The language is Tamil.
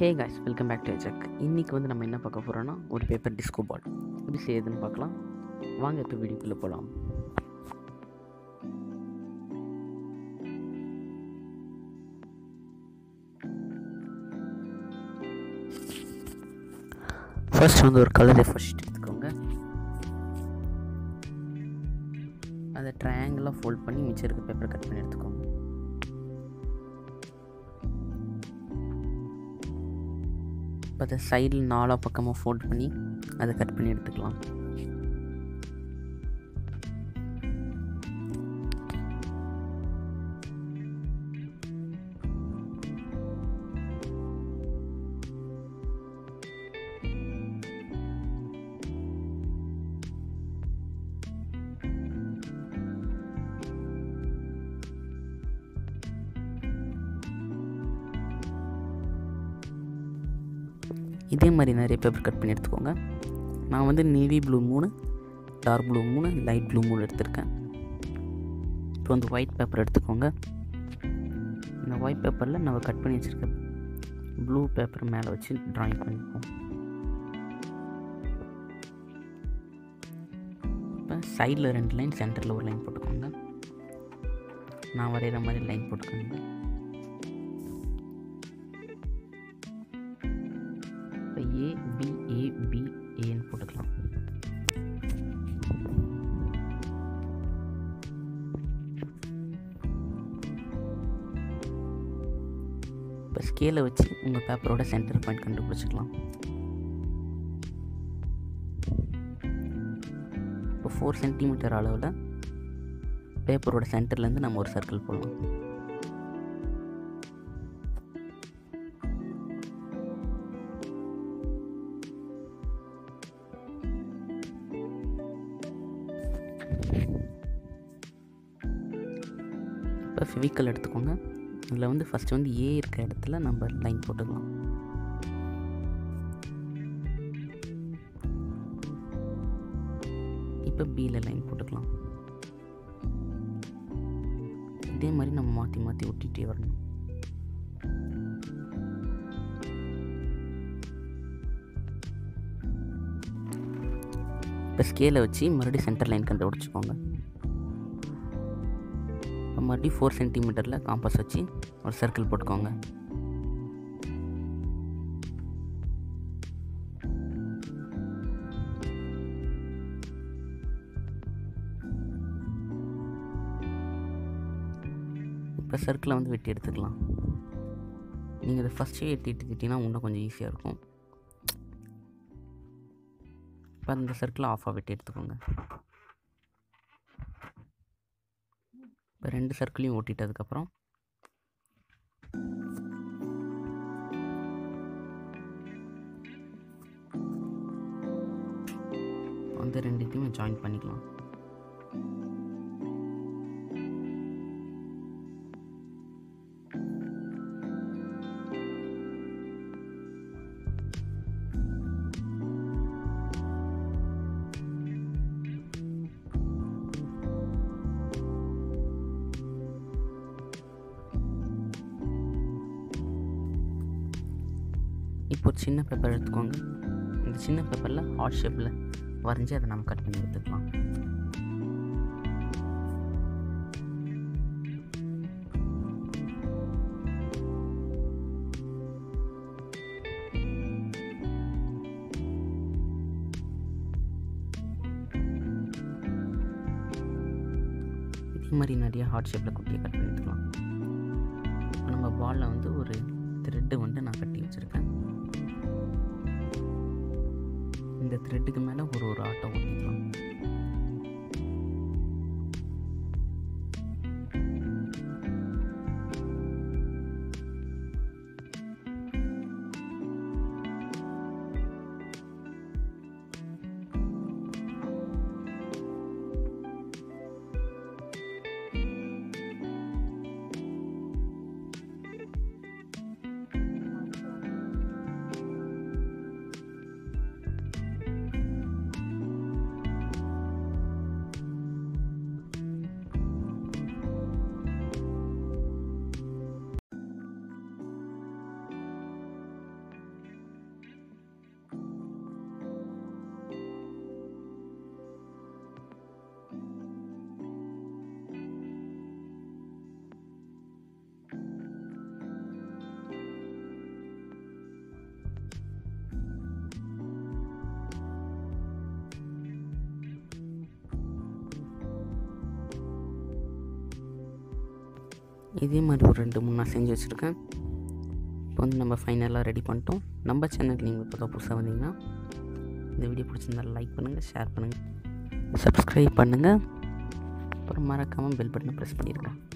hey guys welcome back to ஜக் இன்றைக்கி வந்து நம்ம என்ன பார்க்க போகிறோன்னா ஒரு பேப்பர் டிஸ்கோ பால் எப்படி செய்யுதுன்னு பார்க்கலாம் வாங்க இப்போ வீடியோக்குள்ளே போகலாம் ஃபர்ஸ்ட் வந்து ஒரு கலரை ஃபர்ஸ்ட் எடுத்துக்கோங்க அதை ட்ரையாங்கிளாக ஃபோல்ட் பண்ணி மிச்சம் இருக்க பேப்பர் கட் பண்ணி எடுத்துக்கோங்க இப்போ அதை சைடில் நாலா பக்கமாக ஃபோல்ட் பண்ணி அதை கட் பண்ணி எடுத்துக்கலாம் இதே மாதிரி நிறைய பேப்பர் கட் பண்ணி எடுத்துக்கோங்க நான் வந்து நேவி ப்ளூ மூணு டார்க் ப்ளூ மூணு லைட் ப்ளூ மூணு எடுத்திருக்கேன் இப்போ வந்து ஒயிட் பேப்பர் எடுத்துக்கோங்க இந்த ஒயிட் பேப்பரில் நம்ம கட் பண்ணி வச்சுருக்க ப்ளூ பேப்பர் மேலே வச்சு ட்ராயிங் பண்ணிப்போம் இப்போ சைடில் ரெண்டு லைன் சென்டரில் ஒரு லைன் போட்டுக்கோங்க நான் வரைகிற மாதிரி லைன் போட்டுக்கோங்க இப்போ ஏ பி ஏ பி ஏன்னு போட்டுக்கலாம் இப்போ ஸ்கேலை வச்சு உங்கள் பேப்பரோட சென்டர் பாயிண்ட் கண்டுபிடிச்சிக்கலாம் இப்போ ஃபோர் சென்டிமீட்டர் அளவில் பேப்பரோட சென்டர்லேருந்து நம்ம ஒரு சர்க்கிள் போடலாம் இப்போ ஃபெவிக்கல் எடுத்துக்கோங்க அதில் வந்து ஃபஸ்ட்டு வந்து ஏ இருக்க இடத்துல நம்ம லைன் போட்டுக்கலாம் இப்போ பியில் லைன் போட்டுக்கலாம் இதே மாதிரி நம்ம மாற்றி மாற்றி ஒட்டிகிட்டே வரணும் இப்போ ஸ்கேலை வச்சு மறுபடியும் சென்டர் லைன் கண்டுபிடிச்சிக்கோங்க இப்போ மறுபடியும் ஃபோர் சென்டிமீட்டரில் காம்பஸ் வச்சு ஒரு சர்க்கிள் போட்டுக்கோங்க இப்போ சர்க்கிளை வந்து வெட்டி எடுத்துக்கலாம் நீங்கள் இதை ஃபஸ்ட்டே வெட்டி எடுத்துக்கிட்டிங்கன்னா இன்னும் கொஞ்சம் ஈஸியாக இருக்கும் இப்போ அந்த சர்க்கிளை ஆஃபாக வெட்டி எடுத்துக்கோங்க இப்போ ரெண்டு சர்க்கிளையும் ஓட்டிட்டதுக்கப்புறம் அந்த ரெண்டுத்தையுமே ஜாயின் பண்ணிக்கலாம் இப்போ ஒரு சின்ன பேப்பர் எடுத்துக்கோங்க இந்த சின்ன பேப்பரில் ஹார்ட் ஷேப்பில் வரைஞ்சி அதை நம்ம கட் பண்ணி எடுத்துக்கலாம் இதே மாதிரி நிறைய ஹார்ட் ஷேப்பில் குட்டியை கட் பண்ணி எடுத்துக்கலாம் இப்போ நம்ம பாலில் வந்து ஒரு த்ரெட்டு வந்து நான் கட்டி வச்சுருக்கேன் இந்த த்ரெட்டுக்கு மேலே ஒரு ஒரு ஆட்டோ ஒட்டிக்கலாம் இதே மாதிரி ஒரு ரெண்டு மூணு நான் செஞ்சு வச்சுருக்கேன் இப்போ வந்து நம்ம ஃபைனலாக ரெடி பண்ணிட்டோம் நம்ம சேனலுக்கு நீங்கள் இப்போ தான் புதுசாக வந்தீங்கன்னா இந்த வீடியோ பிடிச்சிருந்தா லைக் பண்ணுங்கள் ஷேர் பண்ணுங்கள் சப்ஸ்கிரைப் பண்ணுங்கள் அப்புறம் மறக்காமல் பெல் பட்டனை ப்ரெஸ் பண்ணிடுங்க